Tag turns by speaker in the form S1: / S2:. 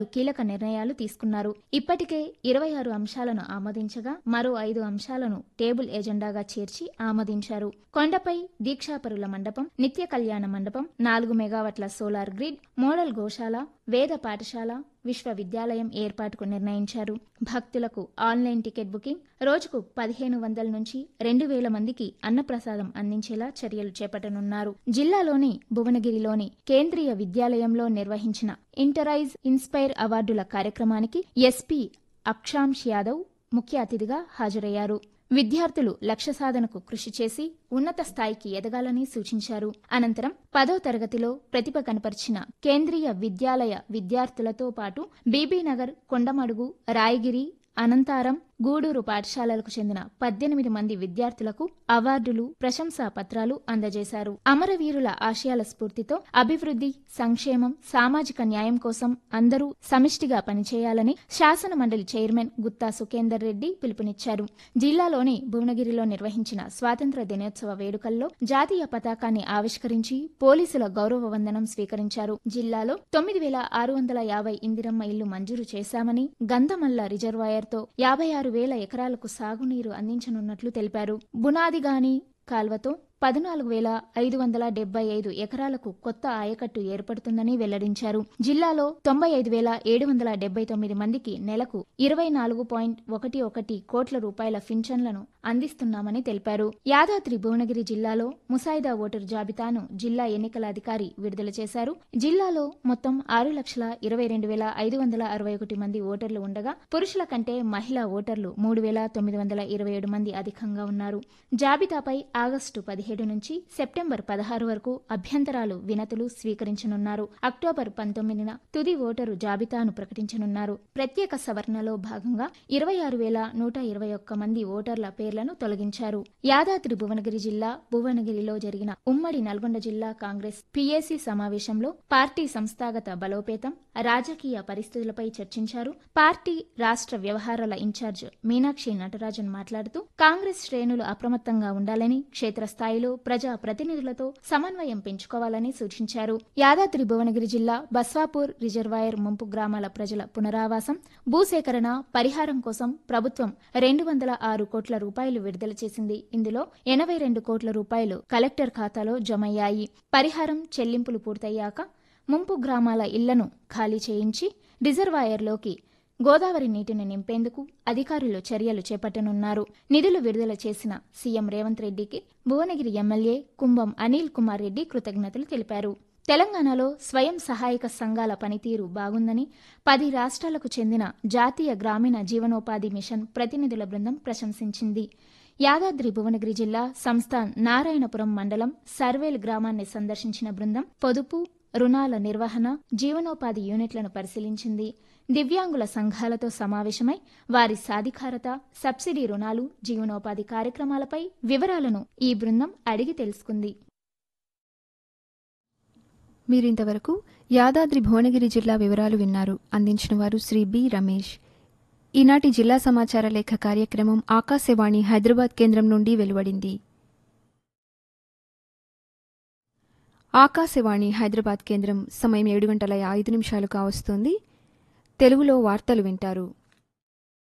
S1: కీలక నిర్ణయాలు తీసుకున్నారు ఇప్పటికే ఇరవై ఆరు అంశాలను ఆమోదించగా మరో ఐదు అంశాలను టేబుల్ ఎజెండాగా చేర్చి ఆమోదించారు కొండపై దీక్షాపరుల మండపం నిత్య కళ్యాణ మండపం నాలుగు మెగావాట్ల సోలార్ గ్రిడ్ మోడల్ గోశాల వేద పాఠశాల విశ్వవిద్యాలయం ఏర్పాటుకు నిర్ణయించారు భక్తులకు ఆన్లైన్ టికెట్ బుకింగ్ రోజుకు పదిహేను వందల నుంచి రెండు వేల మందికి అన్నప్రసాదం అందించేలా చర్యలు చేపట్టనున్నారు జిల్లాలోని భువనగిరిలోని కేంద్రీయ విద్యాలయంలో నిర్వహించిన ఇంటరైజ్ ఇన్స్పైర్ అవార్డుల కార్యక్రమానికి ఎస్పీ అక్షాంష్ యాదవ్ ముఖ్య అతిథిగా హాజరయ్యారు విద్యార్థులు లక్ష్య సాధనకు కృషి చేసి ఉన్నత స్థాయికి ఎదగాలని సూచించారు అనంతరం పదో తరగతిలో ప్రతిభ కనపరిచిన కేంద్రీయ విద్యాలయ విద్యార్థులతో పాటు బీబీనగర్ కొండమడుగు రాయగిరి అనంతారం గూడూరు పాఠశాలలకు చెందిన పద్దెనిమిది మంది విద్యార్థులకు అవార్డులు ప్రశంసా పత్రాలు అందజేశారు అమరవీరుల ఆశయాల స్ఫూర్తితో అభివృద్ధి సంక్షేమం సామాజిక న్యాయం కోసం అందరూ సమిష్టిగా పనిచేయాలని శాసన మండలి చైర్మన్ గుత్తా సుఖేందర్ రెడ్డి పిలుపునిచ్చారు జిల్లాలోని భువనగిరిలో నిర్వహించిన స్వాతంత్ర దినోత్సవ వేడుకల్లో జాతీయ పతాకాన్ని ఆవిష్కరించి పోలీసుల గౌరవ వందనం స్వీకరించారు జిల్లాలో తొమ్మిది వేల ఆరు వందల యాభై ఇందిరమ్మ ఇల్లు మంజూరు చేశామని గంధమల్ల రిజర్వాయర్తో యాభై ఆరు వేల ఎకరాలకు సాగునీరు అందించనున్నట్లు తెలిపారు బునాదిగాని కాల్వతో పద్నాలుగు వేల ఐదు వందల డెబ్బై ఐదు ఎకరాలకు కొత్త ఆయకట్టు ఏర్పడుతుందని వెల్లడించారు జిల్లాలో తొంభై ఐదు వేల ఏడు వందల డెబ్బై తొమ్మిది మందికి నెలకు ఇరవై నాలుగు పాయింట్ ఒకటి ఒకటి కోట్ల రూపాయల పింఛన్లను అందిస్తున్నామని తెలిపారు యాదాద్రి భువనగిరి జిల్లాలో ముసాయిదా ఓటరు జాబితాను జిల్లా ఎన్నికల అధికారి విడుదల చేశారు జిల్లాలో మొత్తం ఆరు లక్షల ఇరవై రెండు వేల ఐదు వందల అరవై ఒకటి మంది ఓటర్లు ఉండగా పురుషుల కంటే మహిళా ఓటర్లు మూడు వేల తొమ్మిది వందల ఇరవై ఏడు మంది అధికంగా ఉన్నారు జాబితాపై ఆగస్టు పదిహేడు నుంచి సెప్టెంబర్ పదహారు వరకు అభ్యంతరాలు వినతులు స్వీకరించనున్నారు అక్టోబర్ పంతొమ్మిదిన తుది ఓటరు జాబితాను ప్రకటించనున్నారు ప్రత్యేక సవరణలో భాగంగా ఇరవై ఆరు వేల నూట ఇరవై ఒక్క మంది ఓటర్ల పేర్లను తొలగించారు యాదాద్రి భువనగిరి జిల్లా భువనగిరిలో జరిగిన ఉమ్మడి నల్గొండ జిల్లా కాంగ్రెస్ పీఏసీ సమావేశంలో పార్టీ సంస్థాగత బలోపేతం రాజకీయ పరిస్థితులపై చర్చించారు పార్టీ రాష్ట్ర వ్యవహారాల ఇన్ఛార్జ్ మీనాక్షి నటరాజన్ మాట్లాడుతూ కాంగ్రెస్ శ్రేణులు అప్రమత్తంగా ఉండాలని క్షేత్రస్థాయిలో ప్రజా ప్రతినిధులతో సమన్వయం పెంచుకోవాలని సూచించారు యాదాద్రి భువనగిరి జిల్లా బస్వాపూర్ రిజర్వాయర్ ముంపు గ్రామాల ప్రజల పునరావాసం భూసేకరణ పరిహారం కోసం ప్రభుత్వం రెండు వందల ఆరు కోట్ల రూపాయలు విడుదల చేసింది ఇందులో ఎనభై రెండు కోట్ల రూపాయలు కలెక్టర్ ఖాతాలో జమయ్యాయి పరిహారం చెల్లింపులు పూర్తయ్యాక ముంపు గ్రామాల ఇళ్లను ఖాళీ చేయించి రిజర్వాయర్లోకి గోదావరి నీటిని నింపేందుకు అధికారులు చర్యలు చేపట్టనున్నారు నిధులు విడుదల చేసిన సీఎం రేవంత్ రెడ్డికి భువనగిరి ఎమ్మెల్యే కుంభం అనిల్ కుమార్ రెడ్డి కృతజ్ఞతలు తెలిపారు తెలంగాణలో స్వయం సహాయక సంఘాల పనితీరు బాగుందని పది రాష్ట్రాలకు చెందిన జాతీయ గ్రామీణ జీవనోపాధి మిషన్ ప్రతినిధుల బృందం ప్రశంసించింది యాదాద్రి భువనగిరి జిల్లా సంస్థాన్ నారాయణపురం మండలం సర్వేల్ గ్రామాన్ని సందర్శించిన బృందం పొదుపు రుణాల నిర్వహణ జీవనోపాధి యూనిట్లను పరిశీలించింది దివ్యాంగుల సంఘాలతో సమావేశమై వారి సాధికారత సబ్సిడీ రుణాలు జీవనోపాధి కార్యక్రమాలపై వివరాలను ఈ బృందం అడిగి తెలుసుకుంది
S2: మీరింతవరకు యాదాద్రి భువనగిరి జిల్లా వివరాలు విన్నారు అందించిన వారు శ్రీ బి రమేష్ ఈనాటి జిల్లా సమాచార లేఖ కార్యక్రమం ఆకాశవాణి హైదరాబాద్ కేంద్రం నుండి వెలువడింది ఆకాశవాణి హైదరాబాద్ కేంద్రం సమయం ఏడు గంటల ఐదు నిమిషాలు కావస్తోంది తెలుగులో వార్తలు వింటారు